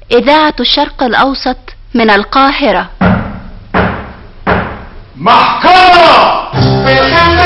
إذاعة الشرق الأوسط من القاهرة محكمة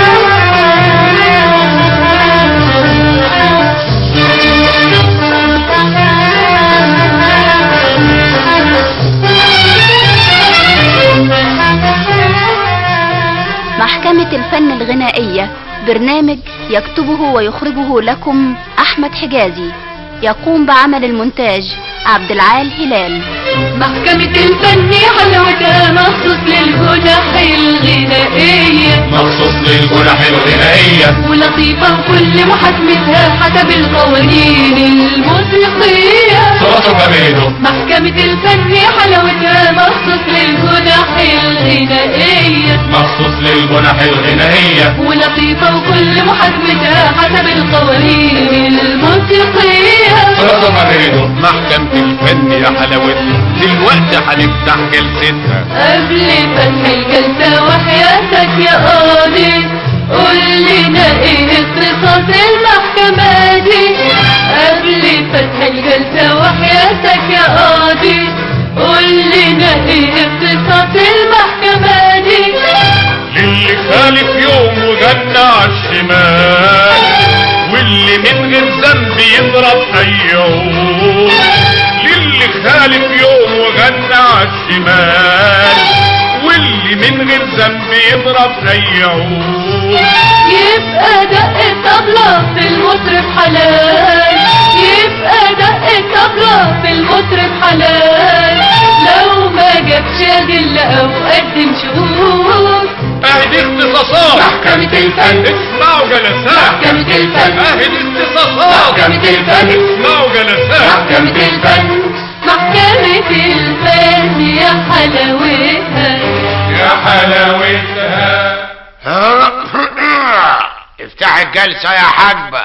محكمة الفن الغنائية برنامج يكتبه ويخرجه لكم أحمد حجازي يقوم بعمل المونتاج عبد العال هلال محكمة الفن حلاوتها مخصوص للجنح الغنائية مخصوص للجنح الغنائية ولطيفة وكل محاكمتها حسب القوانين الموسيقية صوته جميله محكمة الفن حلاوتها مخصوص للجنح الغنائية مخصوص للجنح الغنائية ولطيفة وكل محاكمتها حسب القوانين الموسيقية صوته جميله محكمة الفن يا حلاوتها دلوقتي هنفتح جلستها قبل فتح الجلسة وحياتك يا قاضي قول لنا ايه اختصاص المحكمة دي قبل فتح الجلسة وحياتك يا قاضي قول لنا ايه اختصاص المحكمة دي للي خالف يوم وجنى عالشمال واللي من غير ذنب يضرب اي عود للي خالف يوم وغنى عالشمال واللي من غير ذنب يضرب اي عود يبقى دق الطبلة في المطرب حلال يبقى دق الطبلة في المطرب حلال لو ما جابش أدلة أو قدم شهود اهدي اختصاصات محكمة الفن اسمعوا جلسات محكمة الفن اهدي اختصاصات محكمة الفن اسمعوا جلسات محكمة الفن محكمة الفن يا حلاوتها يا حلاوتها افتح الجلسة يا حاجبة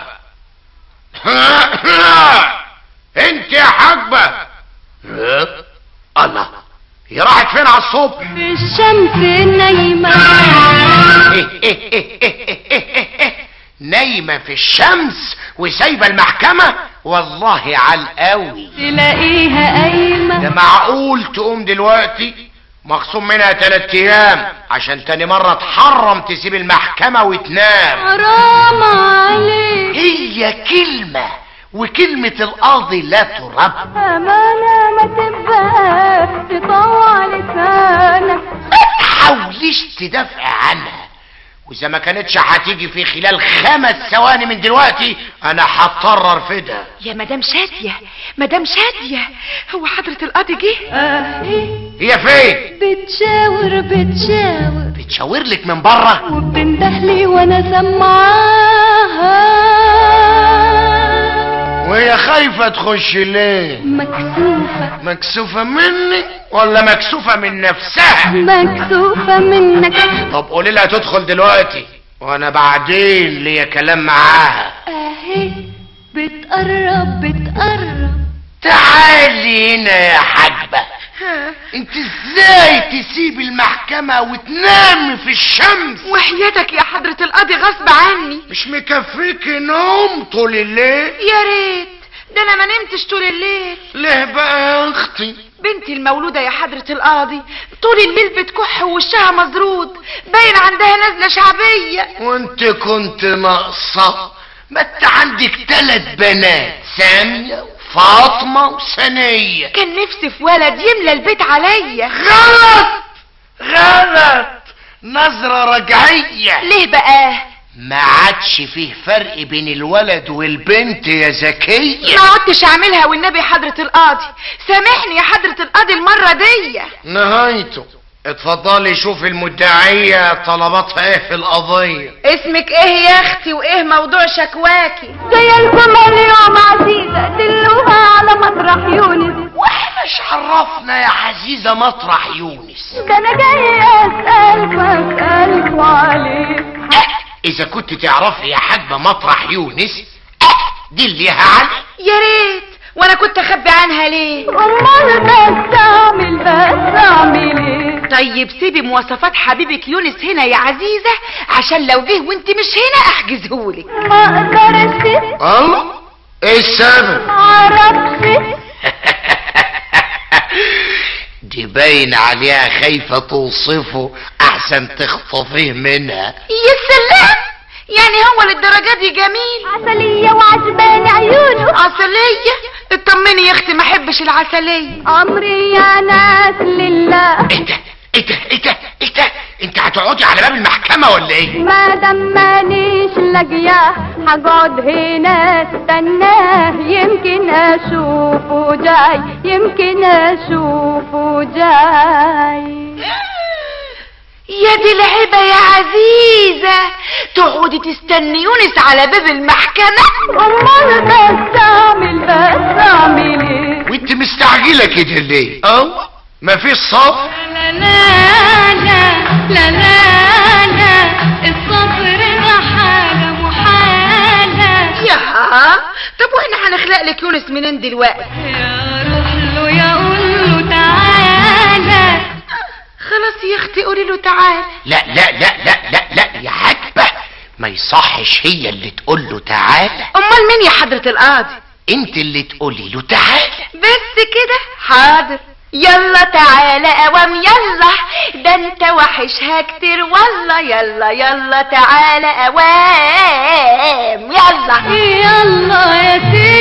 انت يا حاجبة الله هي راحت فين على الصبح الشمس نايمة نايمة في الشمس وسايبة المحكمة والله عالقوي تلاقيها قايمة ده معقول تقوم دلوقتي مخصوم منها تلات ايام عشان تاني مرة تحرم تسيب المحكمة وتنام حرام عليك هي كلمة وكلمة القاضي لا ترد أمانة ما تبقى تطوع لسانك ما تحاوليش تدافع عنها واذا ما كانتش هتيجي في خلال خمس ثواني من دلوقتي انا هضطر ارفدها يا مدام شادية مدام شادية هو حضرة القاضي جه هي فين بتشاور بتشاور بتشاور لك من بره وبتندهلي وانا سمعاها وهي خايفة تخش ليه مكسوفة مكسوفة مني ولا مكسوفة من نفسها مكسوفة منك طب قولي لها تدخل دلوقتي وانا بعدين ليا كلام معاها اهي بتقرب بتقرب تعالي هنا يا حاجبة انت ازاي تسيب المحكمة وتنامي في الشمس وحياتك يا حضرة القاضي غصب عني مش مكفيك نوم طول الليل يا ريت ده انا ما نمتش طول الليل ليه بقى يا اختي بنتي المولودة يا حضرة القاضي طول الليل بتكح ووشها مزرود باين عندها نزلة شعبية وانت كنت ناقصة ما انت عندك تلات بنات سامية وفاطمة وسنية كان نفسي في ولد يملى البيت عليا غلط غلط نظرة رجعية ليه بقى ما عادش فيه فرق بين الولد والبنت يا زكية ما عدتش اعملها والنبي حضرة القاضي سامحني يا حضرة القاضي المرة دي نهايته اتفضلي شوف المدعية طلباتها ايه في القضية اسمك ايه يا اختي وايه موضوع شكواكي جاية لكم اليوم عزيزة دلوها على مطرح يونس واحنا ايش عرفنا يا عزيزة مطرح يونس ده انا جاية اسألك اسألك عليك اذا كنت تعرفي يا حاجبة مطرح يونس دليها عنه يا ريت وانا كنت اخبي عنها ليه امال بس اعمل بس اعمل ايه طيب سيبي مواصفات حبيبك يونس هنا يا عزيزة عشان لو جه وانت مش هنا احجزهولك ما اقدرش الله ايه السبب عرفت باين عليها خايفة توصفه احسن تخطفيه منها يا سلام يعني هو للدرجة دي جميل عسلية وعجباني عيونه عسلية اطمني يا اختي ما احبش العسلية عمري يا ناس لله ايه ده ايه ده ايه ده ايه ده انت هتقعدي على باب المحكمة ولا ايه ما دام مانيش لاقياه هقعد هنا استناه يمكن اشوفه جاي يمكن اشوفه جاي يا دي العيبة يا عزيزة تقعدي تستني يونس على باب المحكمة امال بس اعمل بس اعمل ايه وانت مستعجلة كده ليه اه مفيش صبر لا لا لا لا لا لا الصبر ده حاجة محالة يا طب واحنا هنخلق لك يونس منين دلوقتي يا روح له يا قول له تعالى خلاص يا اختي قولي له تعال لا لا لا لا لا لا يا عجبة ما يصحش هي اللي تقول له تعالى امال مين يا حضرة القاضي انت اللي تقولي له تعالى بس كده حاضر يلا تعالى اوام يلا ده انت وحشها كتير والله يلا يلا تعالى اوام يلا يلا يا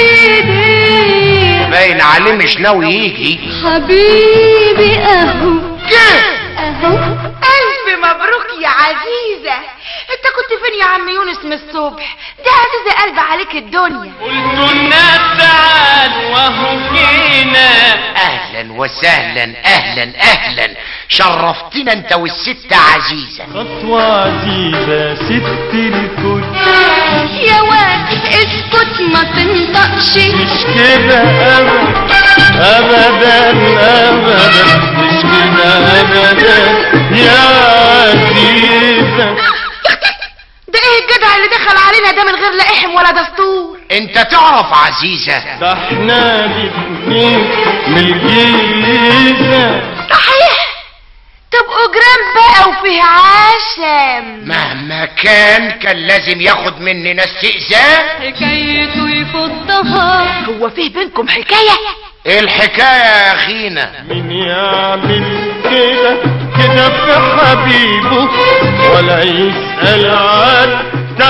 سيدي باين عليه مش ناوي يجي حبيبي اهو اهو الف مبروك يا عزيزة انت كنت فين يا عم يونس من الصبح ده عزيزة قلب عليك الدنيا قلت الناس تعال وهو جينا اهلا وسهلا اهلا اهلا شرفتنا انت والست عزيزة خطوة عزيزة ست الكل يا واد اسكت ما تنطقش مش كده أبدا أبدا أبدا مش كده أبدا يا عزيزة ده ايه الجدع اللي دخل علينا ده من غير لا احم ولا دستور انت تعرف عزيزة ده احنا الاتنين من الجيزة صحيح تبقوا جيران بقى وفيه عشم مهما كان كان لازم ياخد مننا استئذان حكايته يفضها هو فيه بينكم حكاية ايه الحكاية يا اخينا مين يعمل كده كده في حبيبه ولا يسأل عن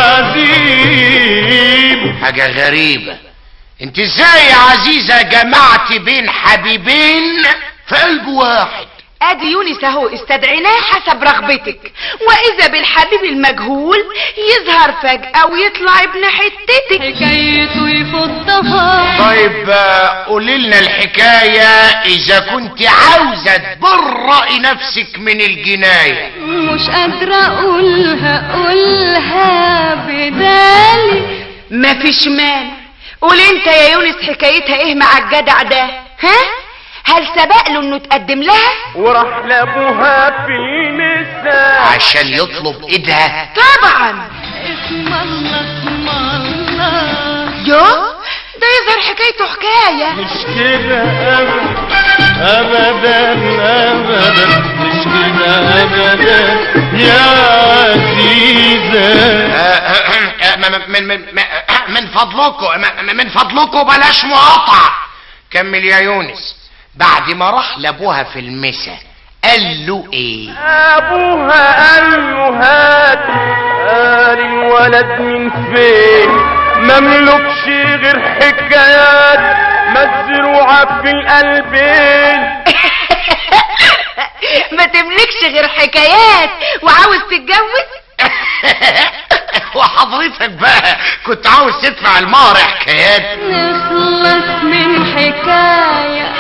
تعذيبه حاجة غريبة انت ازاي يا عزيزة جمعت بين حبيبين في قلب واحد ادي يونس اهو استدعيناه حسب رغبتك واذا بالحبيب المجهول يظهر فجأة ويطلع ابن حتتك حكايته يفضها طيب آه، قولي لنا الحكاية اذا كنت عاوزة تبرئي نفسك من الجناية مش قادرة اقولها اقولها بدالي مفيش مانع قول انت يا يونس حكايتها ايه مع الجدع ده ها هل سبق له انه تقدم لها وراح لابوها في لسان عشان يطلب ايدها طبعا اسم الله اسم الله يو ده يظهر حكايته حكاية مش كده أبدا أبدا أبدا مش كده أبدا يا عزيزة آه، آه، آه، من من من آه، من فضلكم من- من فضلكم بلاش مقاطعة كمل يا يونس بعد ما راح لابوها في المسا قال له ايه أبوها قال له هات قال الولد من فين مملكش غير حكايات مزروعة في القلبين ما تملكش غير حكايات وعاوز تتجوز وحضرتك بقى كنت عاوز تدفع المهر حكايات نخلص من حكاية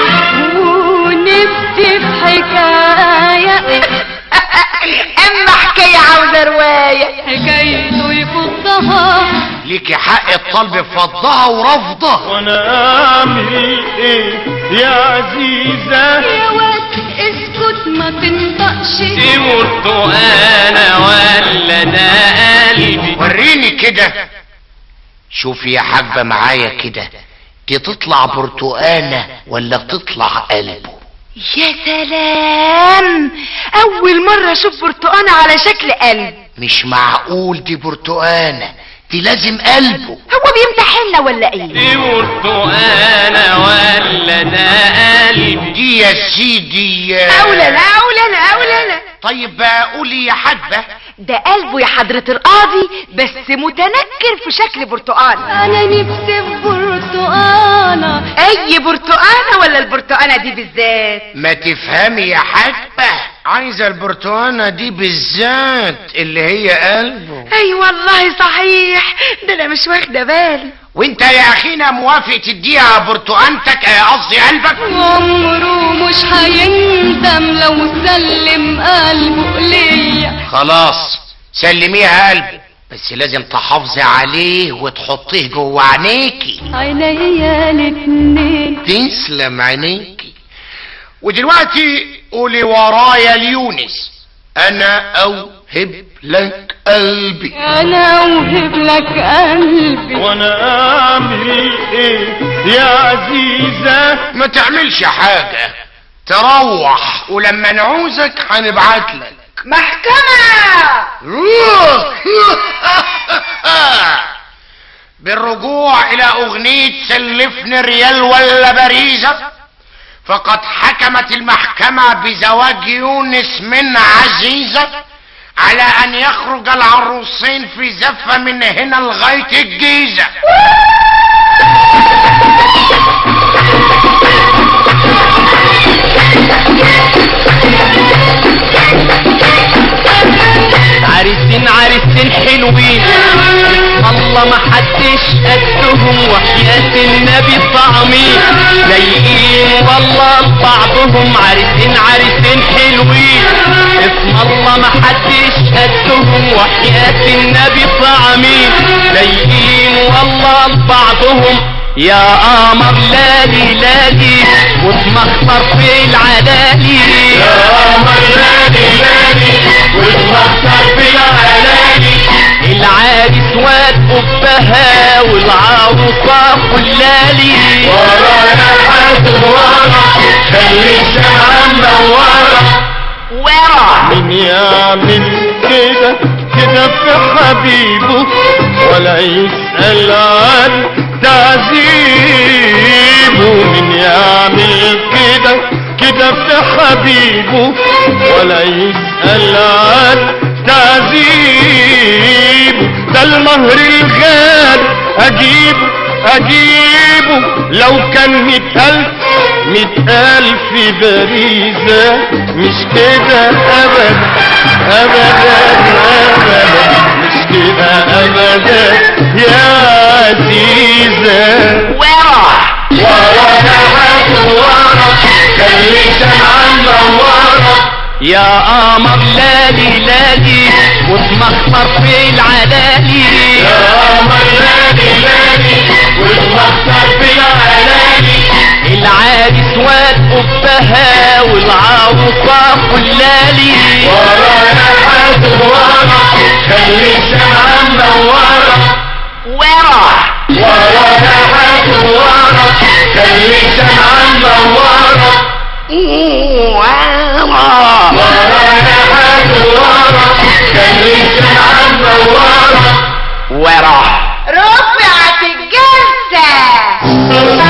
ونبكي في حكاية اما حكاية عاوزة رواية حكايته يفضها ليكي حق الطلب بفضها ورفضها وانا اعمل ايه يا عزيزة يا واد اسكت ما تنطقش دي برتقانة ولا ده قلبي وريني كده شوفي يا حاجبة معايا كده دي تطلع برتقانة ولا تطلع قلبه يا سلام اول مرة اشوف برتقانة على شكل قلب مش معقول دي برتقانة دي لازم قلبه هو بيمتحننا ولا ايه دي برتقانة ولا ده قلبي دي يا سيدي اقول انا اقول انا اقول انا طيب بقى قولي يا حاجبه ده قلبه يا حضرة القاضي بس متنكر في شكل برتقال انا نفسي في برتقانة اي برتقانة ولا البرتقانة دي بالذات ما تفهمي يا حاجبه عايزه البرتقانه دي بالذات اللي هي قلبه اي والله صحيح ده انا مش واخدة بالي وانت يا اخينا موافق تديها برتقانتك آه، قصدي قلبك عمره مش هيندم لو سلم قلبه ليا خلاص سلميها قلبي بس لازم تحافظي عليه وتحطيه جوه عينيكي عينيا الاتنين تسلم عينيكي ودلوقتي قولي ورايا ليونس انا اوهب لك قلبي انا اوهب لك قلبي وانا اعمل ايه يا عزيزة ما تعملش حاجة تروح ولما نعوزك هنبعت لك محكمة بالرجوع الى اغنية سلفني ريال ولا باريزة فقد حكمت المحكمة بزواج يونس من عزيزة على ان يخرج العروسين في زفة من هنا لغاية الجيزة عريسين عريسين حلوين الله ما حدش قدهم وحياة النبي طعمين لايقين والله بعضهم عريسين عريسين حلوين اسم الله ما حدش قدهم وحياة النبي طعمين لايقين والله بعضهم يا قمر لالي لالي وتمخطر في العلالي يا قمر لالي لالي وتمخطر في العلالي العريس واد قبها والعروسة كلالي ورا يا حاسب ورا خلي الشمعة منورة ورا من يعمل كده كده في حبيبه ولا يسأل عن تعذيبه من يعمل كده كده في حبيبه ولا يسأل عن تعذيبه ده المهر الغالي أجيبه أجيبه لو كان مئة ألف مئة ألف باريزة مش كده أبدا أبدا أبدا مش كده أبدا يا عزيزة ورا ورا يا حاج ورا خلي شمعة منورة يا قمر لالي لالي وتمخطر في العلالي يا قمر لالي لالي وتمخطر في العلالي العريس واد قبها والعروسة كلالي ورا يا حاج ورا خلي الشمعة منورة ورا ورا يا حاج ورا خلي الشمعة منورة ورا ورا يا حاج ورا خلي الشمعة منورة ورا رفعت الجلسة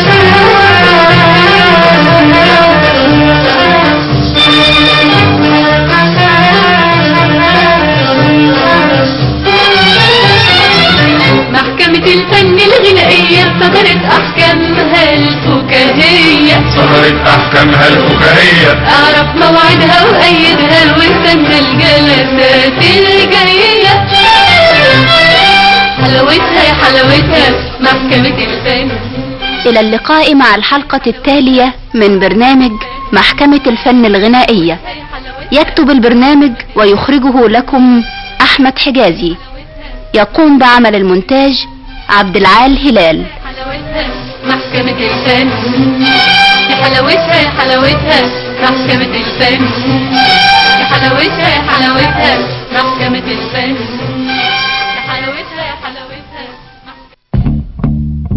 محكمة الفن الغنائية صدرت أحكامها الفكاهية صدرت احكامها الفكاهية أعرف موعدها وأيدها واستنى الجلسات الجاية حلاوتها يا حلاوتها محكمة الفن إلى اللقاء مع الحلقة التالية من برنامج محكمة الفن الغنائية يكتب البرنامج ويخرجه لكم أحمد حجازي يقوم بعمل المونتاج عبد العال هلال حلاوتها محكمة الفن يا حلاوتها يا حلاوتها محكمة الفن يا حلاوتها يا حلاوتها محكمة الفن